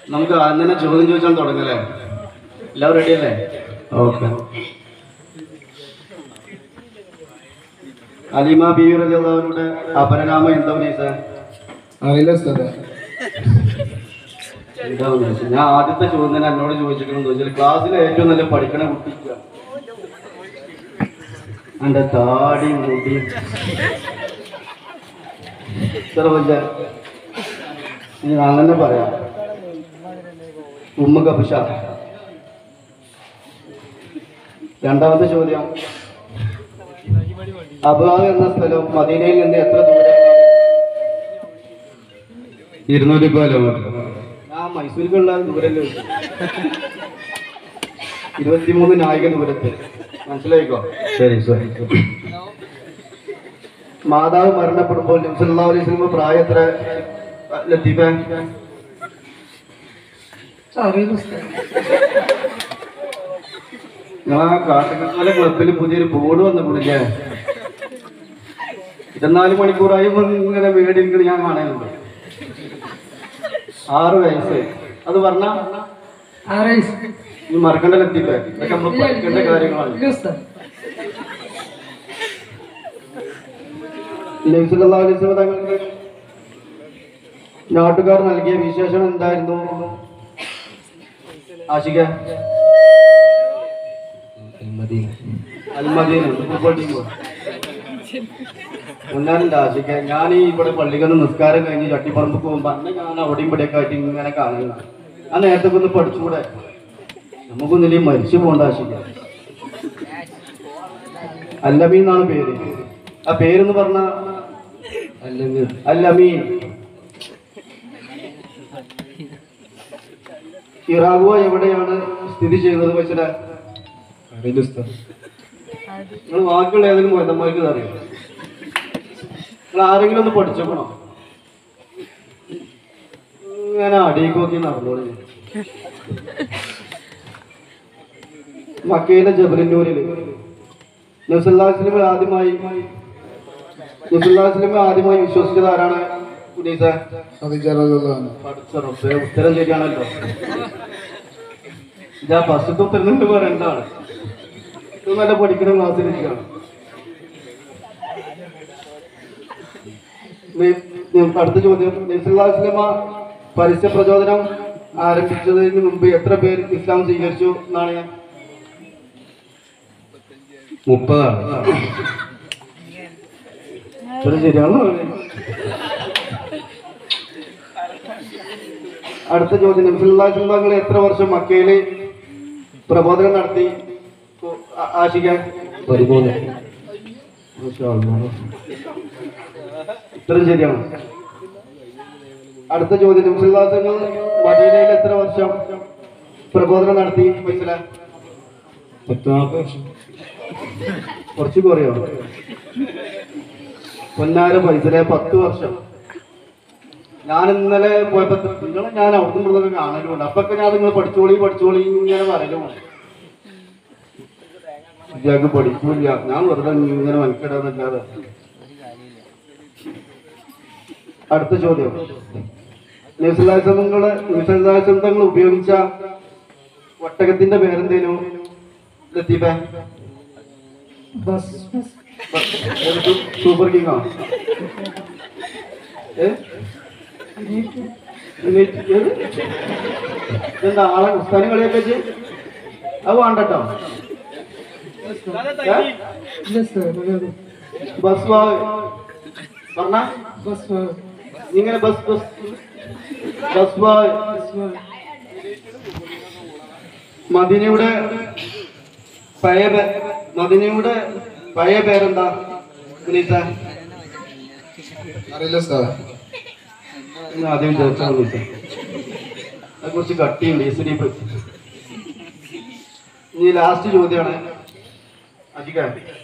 നമുക്ക് ആദ്യം തന്നെ ചോദ്യം ചോദിച്ചാൽ തുടങ്ങല്ലേ എല്ലാവരും റെഡി അല്ലേ ഓക്കെ അലിമ ബീവി റലിയുടെ അപരനാമം എന്താ ഉന്നയിച്ചത് അറിയില്ല ഉസ്താദെ എന്താ ഉന്നയിച്ചത് ഞാൻ ആദ്യത്തെ ചോദ്യം തന്നെ എന്നോട് ചോദിച്ചിട്ടുണ്ടെന്ന് ചോദിച്ചാൽ ക്ലാസ്സിൽ ഏറ്റവും നല്ല പഠിക്കണ കുട്ടിക്ക എന്റെ താടി മുടി ചെറുപ്പ ഞാൻ അങ്ങനെ പറയാം ഉമ്മ കപുഷ രണ്ടാമത്തെ ചോദ്യം അബാവ് എന്ന സ്ഥലം മദീനയിൽ നിന്ന് എത്ര ദൂരം ഇരുന്നൂറ്റി കിലോമീറ്റർ ഞാൻ മൈസൂരിലുള്ള ദൂരല്ലേ ചോദിച്ചത്. ഇരുപത്തിമൂന്ന് നായിക ദൂരത്ത് മനസ്സിലായിക്കോ ശരി ശരി മാതാവ് മരണപ്പെടുമ്പോൾ നബ്സല്ലാ അലൈഹി സ്വലമ പ്രായം എത്ര ലത്തീഫ അറിയില്ല ഉസ്താദ് ഞാൻ ആ കാട്ടുകത്തോലെ ക്ലബിൽ പുതിയൊരു ബോർഡ് വന്നിട്ടില്ലേ ഇരുപത്തിനാല് മണിക്കൂറായി ഇങ്ങനെ വീടിരിക്കണ ഞാൻ കാണുന്നുണ്ട് ആറ് വയസ്സ് അത് പറഞ്ഞ ആറ് വയസ്സ് ഈ മറക്കണ്ട ലത്തീഫ ഇതൊക്കെ നമ്മൾ പഠിക്കേണ്ട കാര്യങ്ങളാണ് ഇല്ല ഉസ്താദ് നബിസല്ലാ അലൈഹി സ്വലം തങ്ങൾക്ക് നാട്ടുകാർ നൽകിയ വിശേഷണം എന്തായിരുന്നു ആശിക അൽമദീന ഫുട്ബോൾ ടീം മുന്നാലുണ്ട് ആശിക്ക ഞാൻ ഈ ഇവിടെ പള്ളികളിൽ നിസ്കാരം കഴിഞ്ഞ് ചട്ടിപ്പറമ്പ് പോകുമ്പോൾ അന്ന് ഞാൻ അവിടെയും ഇവിടെയൊക്കെ ആയിട്ട് ഇങ്ങനെ കാണുന്നുണ്ട് ആ നേരത്തെ ഒന്ന് പഠിച്ചുകൂടെ നമുക്കൊന്നില്ലേ മരിച്ചു പോകണ്ട ആശിക്ക അല്ലമീൻ എന്നാണ് പേര് ആ പേരെന്ന് പറഞ്ഞ അല്ലമീൻ ഇറാഖുവ എവിടെയാണ് സ്ഥിതി ചെയ്യുന്നത് വെച്ചാൽ അറിയില്ല ഉസ്താദ് നിങ്ങൾ ബാക്കിയുള്ള ഏതെങ്കിലും മൊയ്തന്മാർക്ക് ഇത് അറിയോ നിങ്ങൾ ആരെങ്കിലും ഒന്ന് പഠിച്ചോക്കണോ ഇങ്ങനെ അടിയൊക്കെ നടന്നോളൂ മക്കയിലെ ജബലന്നൂരിൽ നബ്സല്ലാസ്ലിമ ആദ്യമായി നബ്സല്ലാസ്ലിമ ആദ്യമായി വിശ്വസിച്ചത് ആരാണ് ഉന്നയിച്ച ഖദീജ റളിയല്ലാഹു പഠിച്ച റബ്ബേ, ഉത്തരം ശരിയാണല്ലോ ഇതാ ഫസ്റ്റത്തെ ഉത്തരം എന്ന് പറയണ്ടാണ് ഇത് നല്ല പഠിക്കുന്ന ക്ലാസ്സിലിരിക്കുകയാണ് നി- നി- അടുത്ത ചോദ്യം നബ്സുല്ലാസ്ലമ പരസ്യ പ്രചോദനം ആരംഭിച്ചതിന് മുമ്പ് എത്ര പേർ ഇസ്ലാം സ്വീകരിച്ചു എന്നാണ് ഞാൻ മുപ്പതാണ് ഉത്തരം ശരിയാണോ അടുത്ത ചോദ്യം നബ്സുല്ലാസ്ലം തങ്ങൾ എത്ര വർഷം മക്കയിൽ പ്രബോധനം നടത്തി ആ- ആശിക്കാൻ പതിമൂന്ന് ഉത്തരം ശരിയാണ് അടുത്ത ചോദ്യം നബ്സുല്ലാസങ്ങൾ മദീനയിൽ എത്ര വർഷം പ്രബോധനം നടത്തി മനസ്സില പത്ത് നാൽപ്പത് വർഷം കുറച്ച് കുറയോ പൊന്നാര പൈസലെ പത്ത് വർഷം ഞാൻ ഇന്നലെ പോയപ്പോ നിങ്ങളെ ഞാൻ അവിടുന്ന് ഇവിടുന്നൊക്കെ കാണലുമുണ്ട് അപ്പൊക്കെ ഞാൻ നിങ്ങൾ പഠിച്ചോളി പഠിച്ചോളി ഇങ്ങനെ പറയലുമുണ്ട് ഇയാൾക്ക് പഠിക്കൂല ഞാൻ വെറുതെ ഇങ്ങനെ മനസ്സിടാന്നല്ലാതെ അടുത്ത ചോദ്യം നിസലാസങ്ങള് നിസലാസങ്ങൾ ഉപയോഗിച്ച ഒട്ടകത്തിന്റെ പേരെന്തേനു ലത്തീഫ ബസ് ഒരു സൂ- സൂപ്പർ കിങ്ങോ ഏ? ഇനി- ഏത്? ഇതെന്താ ആളെ ഉസ്താനി കളിയൊക്കെ വെച്ച് അത് വേണ്ടട്ടോ ഏ? ഇല്ല ഉസ്താദ് ബസ് വാ പറഞ്ഞ ബസ് ഇങ്ങനെ ബസ് ബസ് ബസ് വാ മദീനയുടെ പഴയ പേ- മദീനയുടെ പഴയ പേരെന്താ സുനീത അറിയില്ല ഉസ്താദ് ഇന്ന് ആദ്യം ചോദിച്ചാൽ വിളിച്ചത് അതിനെ കുറിച്ച് കട്ടിയുണ്ട് ഈ സുനീപ്പ് ഇനി ലാസ്റ്റ് ചോദ്യമാണ് അധികം